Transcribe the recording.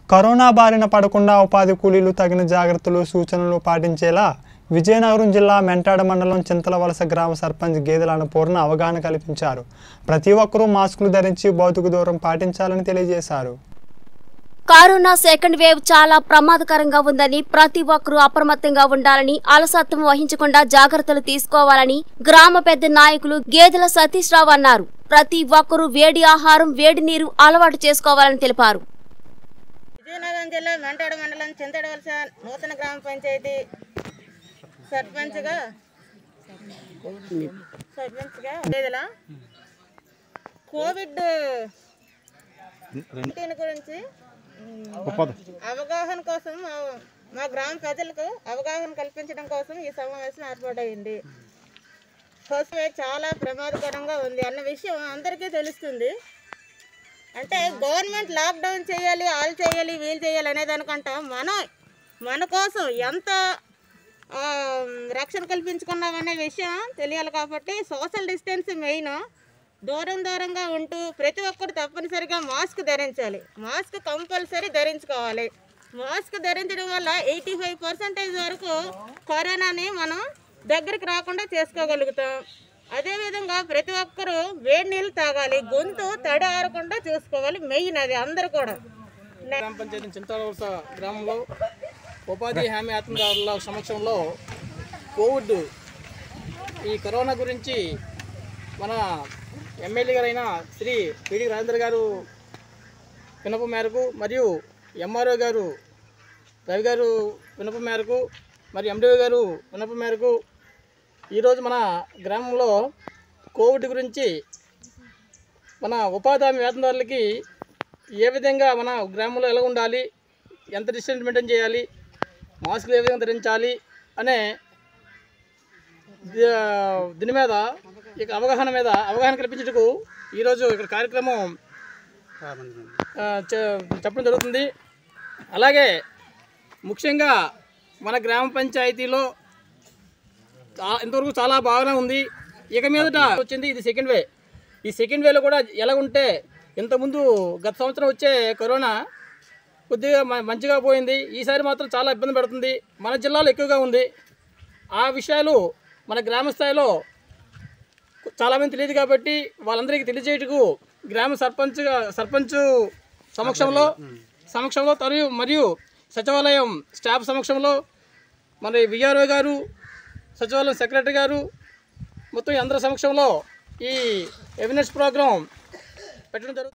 corona బారిన పడకుండా ఉపాధి కూలీలు తగిన జాగ్రత్తలు సూచనలు పాటించేలా విజయనగరం జిల్లా మెంటాడ మండలం చింతలవలస గ్రామ సర్పంచ్ గేదెల అన్నపూర్ణ అవగాహన కల్పించారు ప్రతి ఒక్కరూ మాస్కులు ధరించి భౌతిక దూరం పాటించాలని తెలియజేశారు కరోనా సెకండ్ వేవ్ చాలా ప్రమాదకరంగా ఉందని ప్రతి ఒక్కరూ అప్రమత్తంగా ఉండాలని అలసత్వం వహించకుండా జాగ్రత్తలు తీసుకోవాలని గ్రామ పెద్ద నాయకులు గేదెల సతీష్ రావు అన్నారు ప్రతి ఒక్కరూ వేడి ఆహారం వేడి నీరు అలవాటు చేసుకోవాలని తెలిపారు విజయనగరం జిల్లా మెంటాడ మండలం చింతడవలస నూతన గ్రామ పంచాయతీ సర్పంచ్గా సర్పంచ్గా లేదలా కోవిడ్ నైన్టీన్ గురించి అవగాహన కోసం మా- మా గ్రామ ప్రజలకు అవగాహన కల్పించడం కోసం ఈ సమావేశం ఏర్పాటైంది ఫస్ట్ వేవ్ చాలా ప్రమాదకరంగా ఉంది అన్న విషయం అందరికీ తెలుస్తుంది అంటే గవర్నమెంట్ లాక్డౌన్ చేయాలి వాళ్ళు చేయాలి వీళ్ళు చేయాలి అనే దానికంట మనం మన కోసం ఎంత ఆ, రక్షణ కల్పించుకున్నామనే విషయం తెలియాలి కాబట్టి సోషల్ డిస్టెన్స్ మెయిన్ దూరం దూరంగా ఉంటూ ప్రతి ఒక్కరు తప్పనిసరిగా మాస్క్ ధరించాలి మాస్క్ కంపల్సరీ ధరించుకోవాలి మాస్క్ ధరించడం వల్ల ఎయిటీ ఫైవ్ పర్సెంటేజ్ వరకు కరోనాని మనం దగ్గరికి రాకుండా చేసుకోగలుగుతాం అదేవిధంగా ప్రతి ఒక్కరూ వేడి నీళ్ళు తాగాలి గొంతు తడి ఆరకుండా చూసుకోవాలి మెయిన్ అది అందరు కూడా గ్రామ పంచాయతీ చింతాలవలస గ్రామంలో ఉపాధి హామీ ఆత్మదారుల సమక్షంలో కోవిడ్ ఈ కరోనా గురించి మన ఎమ్మెల్యే గారైన శ్రీ పిడి రాజేంద్ర గారు వినపం మేరకు మరియు ఎంఆర్ఓ గారు రవి గారు వినపం మేరకు మరియు ఎండిఓ గారు వినపం మేరకు ఈరోజు మన గ్రామంలో కోవిడ్ గురించి మన ఉపాధి హామీ వేతనదారులకి ఏ విధంగా మన గ్రామంలో ఎలా ఉండాలి ఎంత డిస్టెన్స్ మెయింటైన్ చేయాలి మాస్కులు ఏ విధంగా ధరించాలి అనే ది- దీని మీద ఇక అవగాహన మీద అవగాహన కల్పించుటకు ఈరోజు ఇక్కడ కార్యక్రమం ఆ, చె- చెప్పడం జరుగుతుంది అలాగే ముఖ్యంగా మన గ్రామ పంచాయతీలో చా- ఇంతవరకు చాలా బాగానే ఉంది ఇక మీదట వచ్చింది ఇది సెకండ్ వే ఈ సెకండ్ వేలో కూడా ఎలా ఉంటే ఇంతకుముందు గత సంవత్సరం వచ్చే కరోనా కొద్దిగా మ- మంచిగా పోయింది ఈసారి మాత్రం చాలా ఇబ్బంది పెడుతుంది మన జిల్లాలో ఎక్కువగా ఉంది ఆ విషయాలు మన గ్రామ స్థాయిలో చాలామంది తెలియదు కాబట్టి వాళ్ళందరికీ తెలియజేయటకు గ్రామ సర్పంచ్గా సర్పంచ్ సమక్షంలో సమక్షంలో మరియు మరియు సచివాలయం స్టాఫ్ సమక్షంలో మరి విఆర్ఓ గారు సచివాలయం సెక్రటరీ గారు మొత్తం ఈ అందరి సమక్షంలో ఈ అవేర్నెస్ ప్రోగ్రాం పెట్టడం జరుగుతుంది